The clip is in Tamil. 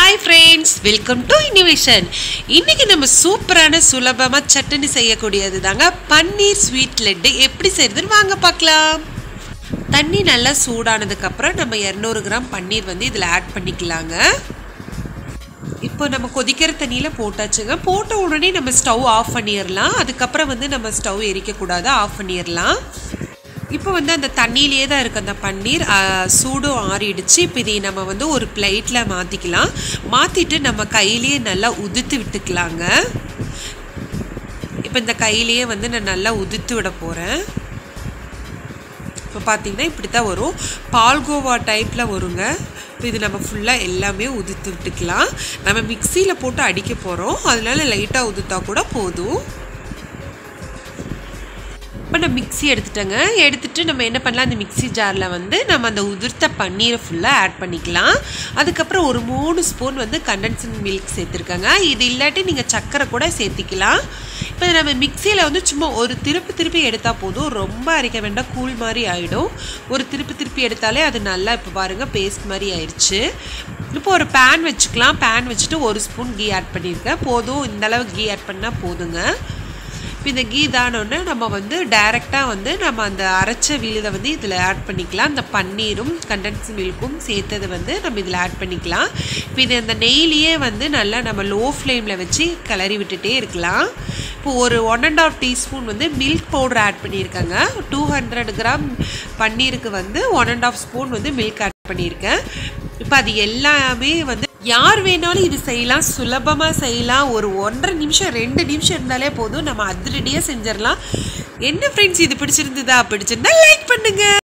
hi friends welcome to innovation இன்னைக்கு நம்ம சூப்பரான சுலபமாக சட்னி செய்யக்கூடியது தாங்க பன்னீர் ஸ்வீட் லட்டு எப்படி செய்யறதுன்னு வாங்க பார்க்கலாம் தண்ணி நல்லா சூடானதுக்கப்புறம் நம்ம இரநூறு கிராம் பன்னீர் வந்து இதில் ஆட் பண்ணிக்கலாங்க இப்போ நம்ம கொதிக்கிற தண்ணியில் போட்டாச்சுங்க போட்ட உடனே நம்ம ஸ்டவ் ஆஃப் பண்ணிடலாம் அதுக்கப்புறம் வந்து நம்ம ஸ்டவ் எரிக்கக்கூடாது ஆஃப் பண்ணிடலாம் இப்போ வந்து அந்த தண்ணியிலே தான் இருக்குது அந்த பன்னீர் ஆ, சூடும் ஆறிடுச்சு இப்போ இதை நம்ம வந்து ஒரு பிளேட்டில் மாற்றிக்கலாம் மாற்றிட்டு நம்ம கையிலேயே நல்லா உதிர்த்து விட்டுக்கலாங்க இப்போ இந்த கையிலேயே வந்து நான் நல்லா உதிர்த்து விட போகிறேன் இப்போ பார்த்தீங்கன்னா இப்படி தான் வரும் பால்கோவா டைப்பில் வருங்க இப்போ இது நம்ம ஃபுல்லாக எல்லாமே உதிர்த்து விட்டுக்கலாம் நம்ம மிக்சியில் போட்டு அடிக்க போகிறோம் அதனால லைட்டாக உதுத்தா கூட போதும் இப்போ நான் மிக்ஸி எடுத்துட்டேங்க எடுத்துட்டு நம்ம என்ன பண்ணலாம் அந்த மிக்ஸி ஜாரில் வந்து நம்ம அந்த உதிர்த்த பன்னீரை ஃபுல்லாக ஆட் பண்ணிக்கலாம் அதுக்கப்புறம் ஒரு மூணு ஸ்பூன் வந்து கண்டென்சன் மில்க் சேர்த்துருக்கேங்க இது இல்லாட்டி நீங்கள் சர்க்கரை கூட சேர்த்திக்கலாம் இப்போ நம்ம மிக்சியில் வந்து சும்மா ஒரு திருப்பி திருப்பி எடுத்தால் போதும் ரொம்ப அரைக்க வேண்டாம் கூழ் மாதிரி ஆகிடும் ஒரு திருப்பி திருப்பி எடுத்தாலே அது நல்லா இப்போ பாருங்கள் பேஸ்ட் மாதிரி ஆயிடுச்சு இப்போ ஒரு பேன் வச்சுக்கலாம் பேன் வச்சுட்டு ஒரு ஸ்பூன் கீ ஆட் பண்ணியிருக்கேன் போதும் இந்த அளவு கீ ஆட் பண்ணால் போதுங்க இப்போ இந்த கீ தானோடனே நம்ம வந்து டைரெக்டாக வந்து நம்ம அந்த அரைச்ச விழுதை வந்து இதில் ஆட் பண்ணிக்கலாம் அந்த பன்னீரும் கண்டென்ஸ் மில்க்கும் சேர்த்தது வந்து நம்ம இதில் ஆட் பண்ணிக்கலாம் இப்போ இது அந்த நெய்லியே வந்து நல்லா நம்ம லோ ஃப்ளேமில் வச்சு கிளறி விட்டுட்டே இருக்கலாம் இப்போ ஒரு ஒன் அண்ட் ஆஃப் டீஸ்பூன் வந்து மில்க் பவுடர் ஆட் பண்ணியிருக்கேங்க டூ ஹண்ட்ரட் கிராம் பன்னீருக்கு வந்து ஒன் அண்ட் ஆஃப் ஸ்பூன் வந்து மில்க் ஆட் பண்ணியிருக்கேன் இப்போ அது எல்லாமே வந்து யார் வேணாலும் இது செய்யலாம் சுலபமாக செய்யலாம் ஒரு ஒன்றரை நிமிஷம் ரெண்டு நிமிஷம் இருந்தாலே போதும் நம்ம அதிரடியாக செஞ்சிடலாம் என்ன ஃப்ரெண்ட்ஸ் இது பிடிச்சிருந்ததா பிடிச்சிருந்தா லைக் பண்ணுங்க